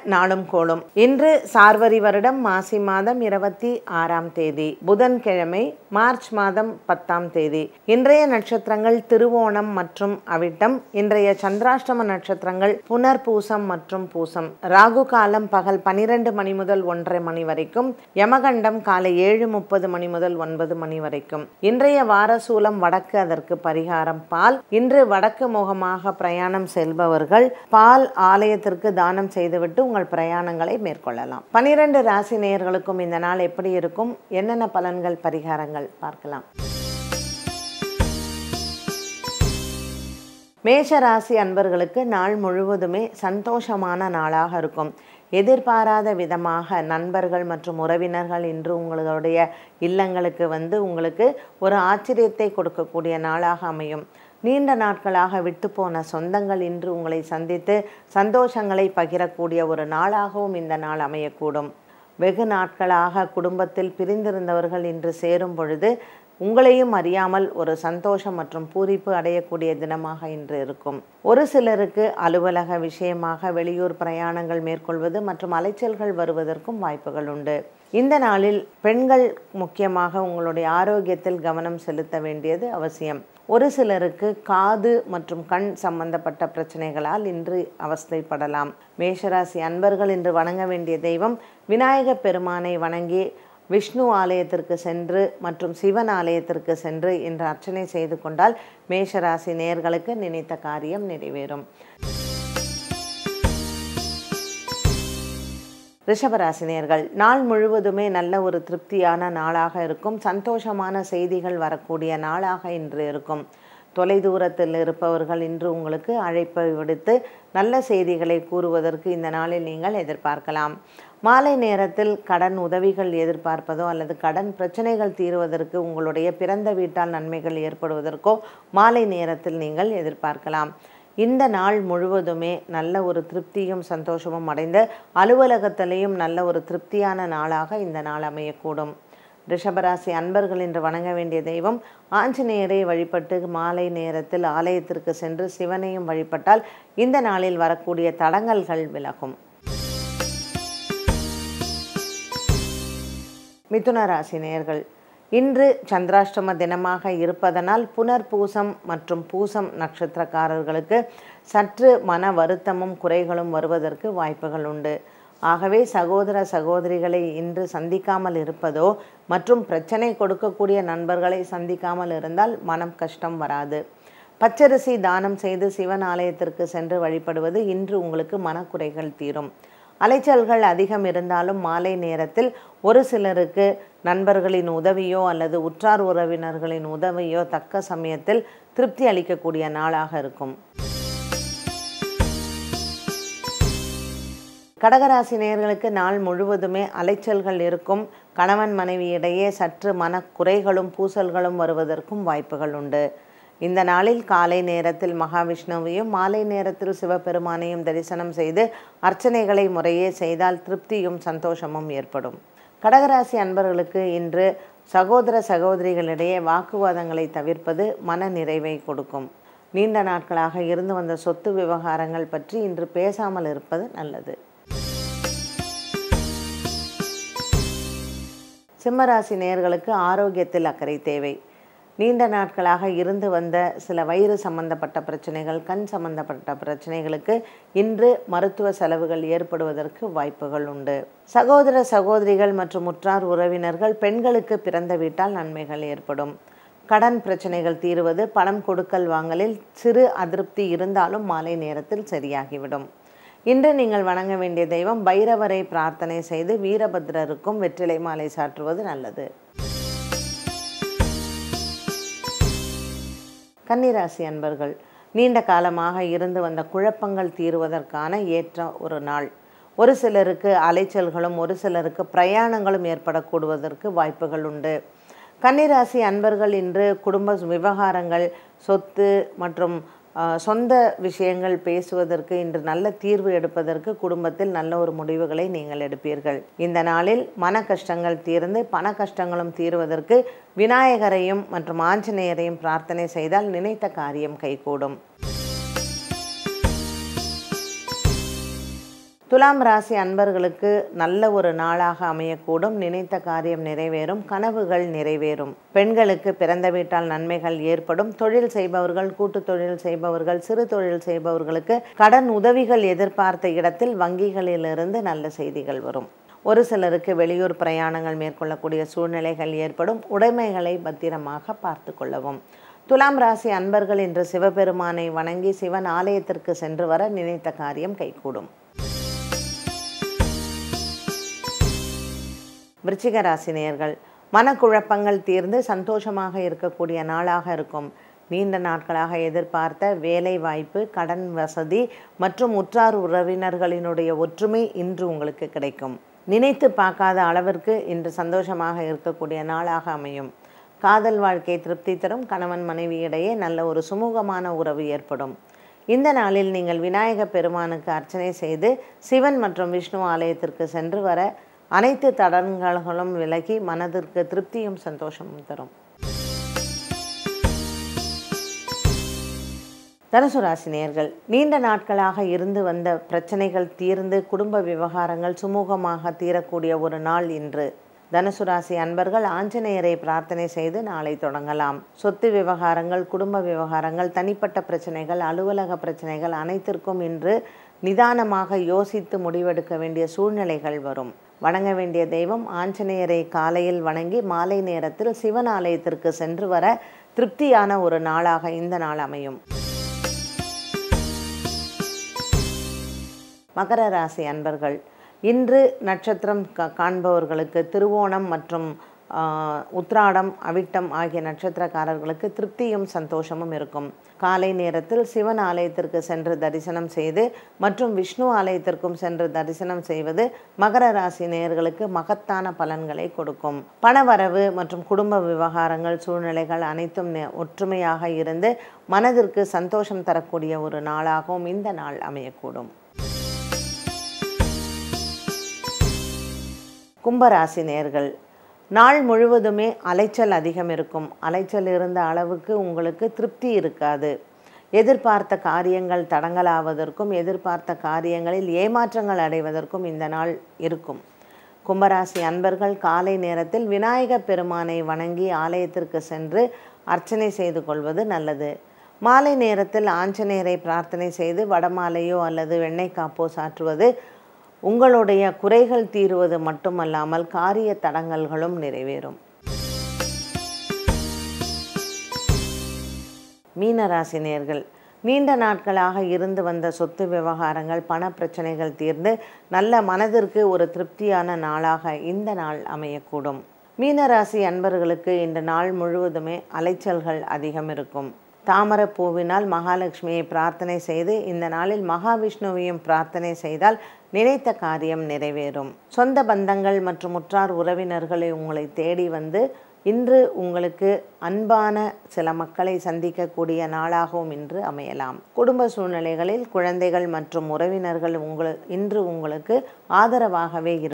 நாளும் கோளும் இன்று சார்வரி வருடம் மாசி மாதம் இருபத்தி ஆறாம் தேதி புதன்கிழமை மார்ச் மாதம் பத்தாம் தேதி இன்றைய நட்சத்திரங்கள் திருவோணம் மற்றும் அவிட்டம் இன்றைய சந்திராஷ்டம நட்சத்திரங்கள் புனர்பூசம் மற்றும் பூசம் ராகு காலம் பகல் பனிரெண்டு மணி முதல் ஒன்றரை மணி வரைக்கும் யமகண்டம் காலை ஏழு முப்பது மணி முதல் ஒன்பது மணி வரைக்கும் இன்றைய வாரசூலம் வடக்கு அதற்கு பரிகாரம் பால் இன்று வடக்கு முகமாக பிரயாணம் செல்பவர்கள் பால் ஆலயத்திற்கு தானம் செய்துவிட்டு உங்கள் பிரயாணங்களை மேற்கொள்ளலாம் பனிரெண்டு ராசி நேயர்களுக்கும் இந்த நாள் எப்படி இருக்கும் என்னென்ன பலன்கள் பரிகாரங்கள் பார்க்கலாம் மேஷ ராசி அன்பர்களுக்கு நாள் முழுவதுமே சந்தோஷமான நாளாக இருக்கும் எதிர்பாராத விதமாக நண்பர்கள் மற்றும் உறவினர்கள் இன்று உங்களுடைய இல்லங்களுக்கு வந்து உங்களுக்கு ஒரு ஆச்சரியத்தை கொடுக்கக்கூடிய நாளாக அமையும் நீண்ட நாட்களாக விட்டு போன சொந்தங்கள் இன்று உங்களை சந்தித்து சந்தோஷங்களை பகிரக்கூடிய ஒரு நாளாகவும் இந்த நாள் அமையக்கூடும் வெகு நாட்களாக குடும்பத்தில் பிரிந்திருந்தவர்கள் இன்று சேரும் பொழுது உங்களையும் அறியாமல் ஒரு சந்தோஷம் மற்றும் பூரிப்பு அடையக்கூடிய தினமாக இன்று இருக்கும் ஒரு சிலருக்கு அலுவலக விஷயமாக வெளியூர் பிரயாணங்கள் மேற்கொள்வது மற்றும் அலைச்சல்கள் வருவதற்கும் வாய்ப்புகள் உண்டு இந்த நாளில் பெண்கள் முக்கியமாக உங்களுடைய ஆரோக்கியத்தில் கவனம் செலுத்த வேண்டியது அவசியம் ஒரு சிலருக்கு காது மற்றும் கண் சம்பந்தப்பட்ட பிரச்சனைகளால் இன்று அவஸ்தைப்படலாம் மேஷராசி அன்பர்கள் இன்று வணங்க வேண்டிய தெய்வம் விநாயகப் பெருமானை வணங்கி விஷ்ணு ஆலயத்திற்கு சென்று மற்றும் சிவன் ஆலயத்திற்கு சென்று இன்று அர்ச்சனை செய்து கொண்டால் மேஷராசி நேர்களுக்கு நினைத்த காரியம் நிறைவேறும் ரிஷபராசினியர்கள் நாள் முழுவதுமே நல்ல ஒரு திருப்தியான நாளாக இருக்கும் சந்தோஷமான செய்திகள் வரக்கூடிய நாளாக இன்று இருக்கும் தொலைதூரத்தில் இருப்பவர்கள் இன்று உங்களுக்கு அழைப்பை விடுத்து நல்ல செய்திகளை கூறுவதற்கு இந்த நாளில் நீங்கள் எதிர்பார்க்கலாம் மாலை நேரத்தில் கடன் உதவிகள் எதிர்பார்ப்பதோ அல்லது கடன் பிரச்சனைகள் தீருவதற்கு உங்களுடைய பிறந்த வீட்டால் நன்மைகள் ஏற்படுவதற்கோ மாலை நேரத்தில் நீங்கள் எதிர்பார்க்கலாம் இந்த நாள் முழுவதுமே நல்ல ஒரு திருப்தியும் சந்தோஷமும் அடைந்த அலுவலகத்திலையும் நல்ல ஒரு திருப்தியான நாளாக இந்த நாள் அமையக்கூடும் ரிஷபராசி அன்பர்கள் இன்று வணங்க வேண்டிய தெய்வம் ஆஞ்சநேயரை வழிபட்டு மாலை நேரத்தில் ஆலயத்திற்கு சென்று சிவனையும் வழிபட்டால் இந்த நாளில் வரக்கூடிய தடங்கல்கள் விலகும் மிதுன ராசி நேயர்கள் இன்று சந்திராஷ்டம தினமாக இருப்பதனால் புனர்பூசம் மற்றும் பூசம் நட்சத்திரக்காரர்களுக்கு சற்று மன வருத்தமும் குறைகளும் வருவதற்கு வாய்ப்புகள் உண்டு ஆகவே சகோதர சகோதரிகளை இன்று சந்திக்காமல் இருப்பதோ மற்றும் பிரச்சனை கொடுக்கக்கூடிய நண்பர்களை சந்திக்காமல் இருந்தால் மனம் கஷ்டம் வராது பச்சரிசி தானம் செய்து சிவன் ஆலயத்திற்கு சென்று வழிபடுவது இன்று உங்களுக்கு மனக்குறைகள் தீரும் அலைச்சல்கள் அதிகம் இருந்தாலும் மாலை நேரத்தில் ஒரு சிலருக்கு நண்பர்களின் உதவியோ அல்லது உற்றார் உறவினர்களின் உதவியோ தக்க சமயத்தில் திருப்தி அளிக்கக்கூடிய நாளாக இருக்கும் கடகராசி நேயர்களுக்கு நாள் முழுவதுமே அலைச்சல்கள் இருக்கும் கணவன் மனைவியிடையே சற்று மனக்குறைகளும் பூசல்களும் வருவதற்கும் வாய்ப்புகள் உண்டு இந்த நாளில் காலை நேரத்தில் மகாவிஷ்ணுவையும் மாலை நேரத்தில் சிவபெருமானையும் தரிசனம் செய்து அர்ச்சனைகளை முறையே செய்தால் திருப்தியும் சந்தோஷமும் ஏற்படும் கடகராசி அன்பர்களுக்கு இன்று சகோதர சகோதரிகளிடையே வாக்குவாதங்களை தவிர்ப்பது மன நிறைவை கொடுக்கும் நீண்ட நாட்களாக இருந்து வந்த சொத்து விவகாரங்கள் பற்றி இன்று பேசாமல் இருப்பது நல்லது சிம்மராசி நேயர்களுக்கு ஆரோக்கியத்தில் அக்கறை தேவை நீண்ட நாட்களாக இருந்து வந்த சில வயிறு சம்பந்தப்பட்ட பிரச்சனைகள் கண் சம்பந்தப்பட்ட பிரச்சனைகளுக்கு இன்று மருத்துவ செலவுகள் ஏற்படுவதற்கு வாய்ப்புகள் உண்டு சகோதர சகோதரிகள் மற்றும் உற்றார் உறவினர்கள் பெண்களுக்கு பிறந்த வீட்டால் நன்மைகள் ஏற்படும் கடன் பிரச்சனைகள் தீருவது பணம் கொடுக்கல் வாங்கலில் சிறு அதிருப்தி இருந்தாலும் மாலை நேரத்தில் சரியாகிவிடும் இன்று நீங்கள் வணங்க வேண்டிய தெய்வம் பைரவரை பிரார்த்தனை செய்து வீரபத்ரருக்கும் வெற்றிலை மாலை சாற்றுவது நல்லது கன்னிராசி அன்பர்கள் நீண்ட காலமாக இருந்து வந்த குழப்பங்கள் தீருவதற்கான ஏற்ற ஒரு நாள் ஒரு சிலருக்கு அலைச்சல்களும் ஒரு சிலருக்கு பிரயாணங்களும் ஏற்படக்கூடுவதற்கு வாய்ப்புகள் உண்டு கன்னிராசி அன்பர்கள் இன்று குடும்ப விவகாரங்கள் சொத்து மற்றும் ஆஹ், சொந்த விஷயங்கள் பேசுவதற்கு இன்று நல்ல தீர்வு எடுப்பதற்கு குடும்பத்தில் நல்ல ஒரு முடிவுகளை நீங்கள் எடுப்பீர்கள் இந்த நாளில் மன கஷ்டங்கள் தீர்ந்து பண கஷ்டங்களும் தீருவதற்கு விநாயகரையும் மற்றும் ஆஞ்சநேயரையும் பிரார்த்தனை செய்தால் நினைத்த காரியம் கைகூடும் துலாம் ராசி அன்பர்களுக்கு நல்ல ஒரு நாளாக அமையக்கூடும் நினைத்த காரியம் நிறைவேறும் கனவுகள் நிறைவேறும் பெண்களுக்கு பிறந்த வீட்டால் நன்மைகள் ஏற்படும் தொழில் செய்பவர்கள் கூட்டு தொழில் செய்பவர்கள் சிறு தொழில் செய்பவர்களுக்கு கடன் உதவிகள் எதிர்பார்த்த இடத்தில் வங்கிகளிலிருந்து நல்ல செய்திகள் வரும் ஒரு சிலருக்கு வெளியூர் பிரயாணங்கள் மேற்கொள்ளக்கூடிய சூழ்நிலைகள் ஏற்படும் உடைமைகளை பத்திரமாக பார்த்து கொள்ளவும் துலாம் ராசி அன்பர்கள் இன்று சிவபெருமானை வணங்கி சிவன் ஆலயத்திற்கு சென்று வர நினைத்த காரியம் கைகூடும் விருச்சிக ராசி நேயர்கள் மனக்குழப்பங்கள் தீர்ந்து சந்தோஷமாக இருக்கக்கூடிய நாளாக இருக்கும் நீண்ட நாட்களாக எதிர்பார்த்த வேலை வாய்ப்பு கடன் வசதி மற்றும் உற்றார் உறவினர்களினுடைய ஒற்றுமை இன்று உங்களுக்கு கிடைக்கும் நினைத்து பார்க்காத அளவிற்கு இன்று சந்தோஷமாக இருக்கக்கூடிய நாளாக அமையும் காதல் வாழ்க்கை திருப்தி தரும் கணவன் மனைவி இடையே நல்ல ஒரு சுமூகமான உறவு ஏற்படும் இந்த நாளில் நீங்கள் விநாயக பெருமானுக்கு அர்ச்சனை செய்து சிவன் மற்றும் விஷ்ணு ஆலயத்திற்கு சென்று வர அனைத்து தடங்கல்களும் விலகி மனதிற்கு திருப்தியும் சந்தோஷமும் தரும் தனுசு ராசி நேயர்கள் நீண்ட நாட்களாக இருந்து வந்த பிரச்சனைகள் தீர்ந்து குடும்ப விவகாரங்கள் சுமூகமாக தீரக்கூடிய ஒரு நாள் இன்று தனுசு ராசி அன்பர்கள் ஆஞ்சநேயரை பிரார்த்தனை செய்து நாளை தொடங்கலாம் சொத்து விவகாரங்கள் குடும்ப விவகாரங்கள் தனிப்பட்ட பிரச்சனைகள் அலுவலக பிரச்சனைகள் அனைத்திற்கும் இன்று நிதானமாக யோசித்து முடிவெடுக்க வேண்டிய சூழ்நிலைகள் வரும் வணங்க வேண்டிய தெய்வம் ஆஞ்சநேயரை காலையில் வணங்கி மாலை நேரத்தில் சிவன் ஆலயத்திற்கு சென்று வர திருப்தியான ஒரு நாளாக இந்த நாள் அமையும் மகர ராசி அன்பர்கள் இன்று நட்சத்திரம் கா காண்பவர்களுக்கு திருவோணம் மற்றும் உத்ராடம் அவிட்டம் ஆகிய நட்சத்திரக்காரர்களுக்கு திருப்தியும் சந்தோஷமும் இருக்கும் காலை நேரத்தில் சிவன் ஆலயத்திற்கு சென்று தரிசனம் செய்து மற்றும் விஷ்ணு ஆலயத்திற்கும் சென்று தரிசனம் செய்வது மகர ராசி நேயர்களுக்கு மகத்தான பலன்களை கொடுக்கும் பணவரவு மற்றும் குடும்ப விவகாரங்கள் சூழ்நிலைகள் அனைத்தும் ஒற்றுமையாக இருந்து மனதிற்கு சந்தோஷம் தரக்கூடிய ஒரு நாளாகவும் இந்த நாள் அமையக்கூடும் கும்பராசி நேர்கள் நாள் முழுவதுமே அலைச்சல் அதிகம் இருக்கும் அலைச்சல் இருந்த அளவுக்கு உங்களுக்கு திருப்தி இருக்காது எதிர்பார்த்த காரியங்கள் தடங்கலாவதற்கும் எதிர்பார்த்த காரியங்களில் ஏமாற்றங்கள் அடைவதற்கும் இந்த நாள் இருக்கும் கும்பராசி அன்பர்கள் காலை நேரத்தில் விநாயகப் பெருமானை வணங்கி ஆலயத்திற்கு சென்று அர்ச்சனை செய்து கொள்வது நல்லது மாலை நேரத்தில் ஆஞ்சநேயரை பிரார்த்தனை செய்து வடமாலையோ அல்லது வெண்ணெய் காப்போ சாற்றுவது உங்களுடைய குறைகள் தீருவது மட்டுமல்லாமல் காரிய தடங்கல்களும் நிறைவேறும் மீனராசினியர்கள் நீண்ட நாட்களாக இருந்து வந்த சொத்து விவகாரங்கள் பண பிரச்சனைகள் தீர்ந்து நல்ல மனதிற்கு ஒரு திருப்தியான நாளாக இந்த நாள் அமையக்கூடும் மீனராசி அன்பர்களுக்கு இந்த நாள் முழுவதுமே அலைச்சல்கள் அதிகம் இருக்கும் தாமரை பூவினால் மகாலட்சுமியை பிரார்த்தனை செய்து இந்த நாளில் மகாவிஷ்ணுவையும் பிரார்த்தனை செய்தால் நினைத்த காரியம் நிறைவேறும் சொந்த பந்தங்கள் மற்றும் உற்றார் உறவினர்களை உங்களை தேடி வந்து இன்று உங்களுக்கு அன்பான சில மக்களை சந்திக்கக்கூடிய நாளாகவும் இன்று அமையலாம் குடும்ப சூழ்நிலைகளில் குழந்தைகள் மற்றும் உறவினர்கள் உங்கள் இன்று உங்களுக்கு ஆதரவாகவே